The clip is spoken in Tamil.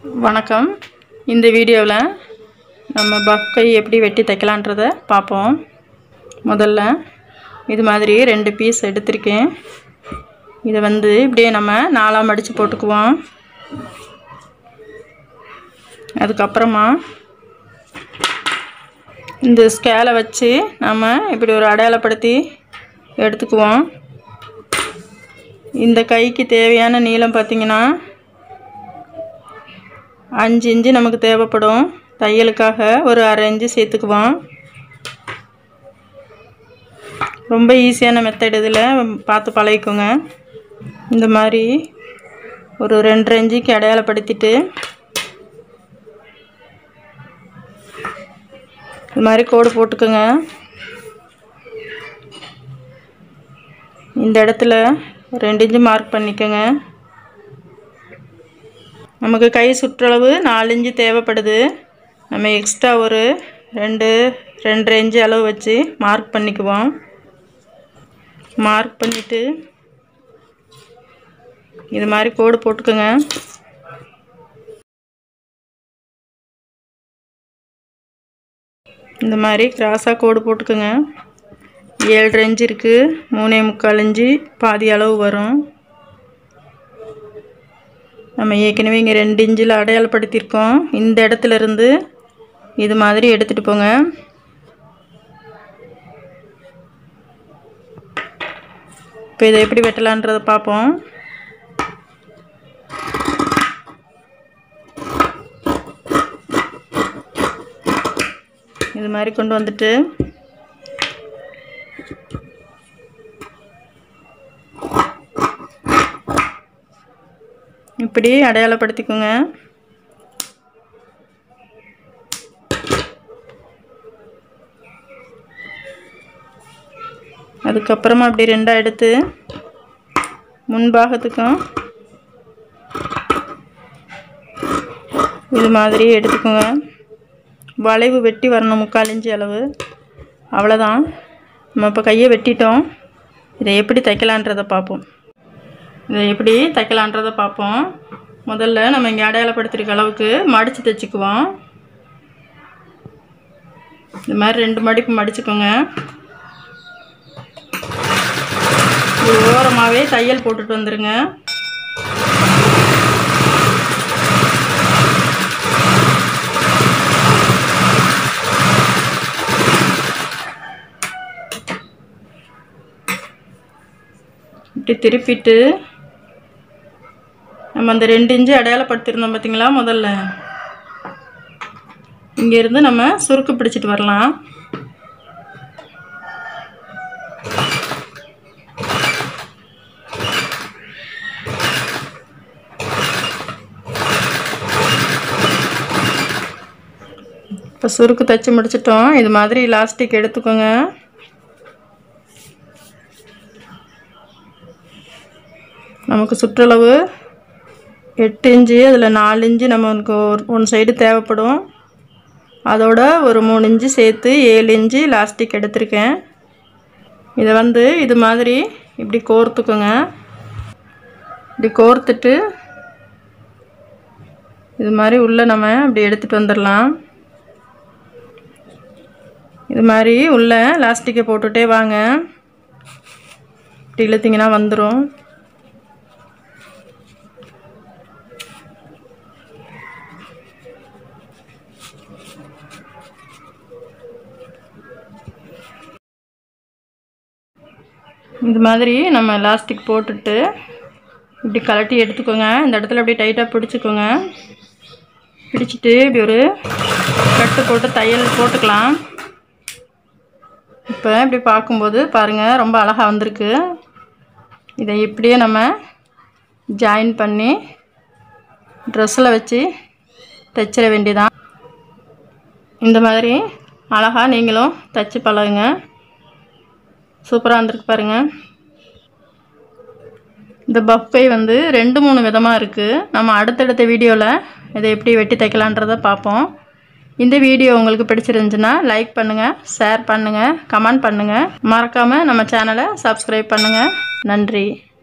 வணக்கம் இந்த வீடியோவில் நம்ம பஃப் கை எப்படி வெட்டி தைக்கலான்றத பார்ப்போம் முதல்ல இது மாதிரி ரெண்டு பீஸ் எடுத்திருக்கேன் இதை வந்து இப்படியே நம்ம நாலாக மடித்து போட்டுக்குவோம் அதுக்கப்புறமா இந்த ஸ்கேலை வச்சு நம்ம இப்படி ஒரு அடையாளப்படுத்தி எடுத்துக்குவோம் இந்த கைக்கு தேவையான நீளம் பார்த்திங்கன்னா அஞ்சு இன்ச்சு நமக்கு தேவைப்படும் தையலுக்காக ஒரு அரை இன்ச்சு சேர்த்துக்குவோம் ரொம்ப ஈஸியான மெத்தட் இதில் பார்த்து பழகிக்கோங்க இந்த மாதிரி ஒரு ரெண்டரை இன்ச்சுக்கு அடையாளப்படுத்திட்டு இது மாதிரி கோடு போட்டுக்கோங்க இந்த இடத்துல ரெண்டு இன்ச்சு மார்க் பண்ணிக்கோங்க நமக்கு கை சுற்றளவு நாலு இன்ச்சு தேவைப்படுது நம்ம எக்ஸ்ட்ரா ஒரு ரெண்டு ரெண்டரை இன்ச்சு அளவு வச்சு மார்க் பண்ணிக்குவோம் மார்க் பண்ணிவிட்டு இது மாதிரி கோடு போட்டுக்கோங்க இந்த மாதிரி கிராஸாக கோடு போட்டுக்கோங்க ஏழரை இன்ச்சு இருக்குது மூணே முக்கால் இன்ச்சு பாதி அளவு வரும் நம்ம ஏற்கனவே இங்கே ரெண்டு இன்ச்சில் அடையாளப்படுத்தியிருக்கோம் இந்த இடத்துல இருந்து இது மாதிரி எடுத்துகிட்டு போங்க இப்போ இதை எப்படி வெட்டலான்றதை பார்ப்போம் இது மாதிரி கொண்டு வந்துட்டு இப்படி அடையாளப்படுத்திக்கோங்க அதுக்கப்புறமா அப்படி ரெண்டாக எடுத்து முன்பாகத்துக்கும் இது மாதிரி எடுத்துக்கோங்க வளைவு வெட்டி வரணும் முக்கால் இன்ச்சு அளவு அவ்வளோதான் நம்ம இப்போ கையை வெட்டிட்டோம் இதை எப்படி தைக்கலான்றதை பார்ப்போம் இதை எப்படி தைக்கலான்றதை பார்ப்போம் முதல்ல நம்ம இங்கே அடையாளப்படுத்திருக்க அளவுக்கு மடித்து தைச்சிக்குவோம் இந்த மாதிரி ரெண்டு மடிப்பு மடிச்சுக்கோங்க ஒரு ஓரமாகவே தையல் போட்டுட்டு வந்துடுங்க இப்படி திருப்பிட்டு நம்ம அந்த ரெண்டு இன்ச்சு அடையாளப்படுத்தியிருந்தோம் பார்த்தீங்களா முதல்ல இங்கேருந்து நம்ம சுருக்கு பிடிச்சிட்டு வரலாம் இப்போ சுருக்கு தைச்சி முடிச்சிட்டோம் இது மாதிரி லாஸ்டிக் எடுத்துக்கோங்க நமக்கு சுற்றளவு எட்டு இன்ச்சு அதில் நாலு இன்ச்சு நமக்கு ஒரு ஒன் சைடு தேவைப்படும் அதோட ஒரு மூணு இன்ச்சு சேர்த்து ஏழு இன்ச்சு லாஸ்டிக் எடுத்திருக்கேன் இதை வந்து இது மாதிரி இப்படி கோர்த்துக்கோங்க இப்படி கோர்த்துட்டு இது மாதிரி உள்ளே நம்ம இப்படி எடுத்துகிட்டு வந்துடலாம் இது மாதிரி உள்ளே லாஸ்டிக்கை போட்டுகிட்டே வாங்க இப்படி இழுத்திங்கன்னா வந்துடும் இது மாதிரி நம்ம எலாஸ்டிக் போட்டுட்டு இப்படி கலட்டி எடுத்துக்கோங்க இந்த இடத்துல அப்படியே டைட்டாக பிடிச்சிக்கோங்க பிடிச்சிட்டு இப்படி ஒரு கட்டு போட்டு தையல் போட்டுக்கலாம் இப்போ இப்படி பார்க்கும்போது பாருங்கள் ரொம்ப அழகாக வந்திருக்கு இதை இப்படியே நம்ம ஜாயின் பண்ணி ட்ரெஸ்ஸில் வச்சு தைச்சிட வேண்டியதான் இந்த மாதிரி அழகாக நீங்களும் தைச்சி பழகுங்க சூப்பராக வந்திருக்கு பாருங்கள் இந்த பஃபை வந்து ரெண்டு மூணு விதமாக இருக்குது நம்ம அடுத்தடுத்த வீடியோவில் இதை எப்படி வெட்டி தைக்கலான்றதை பார்ப்போம் இந்த வீடியோ உங்களுக்கு பிடிச்சிருந்துச்சுன்னா லைக் பண்ணுங்கள் ஷேர் பண்ணுங்கள் கமெண்ட் பண்ணுங்கள் மறக்காமல் நம்ம சேனலை சப்ஸ்கிரைப் பண்ணுங்கள் நன்றி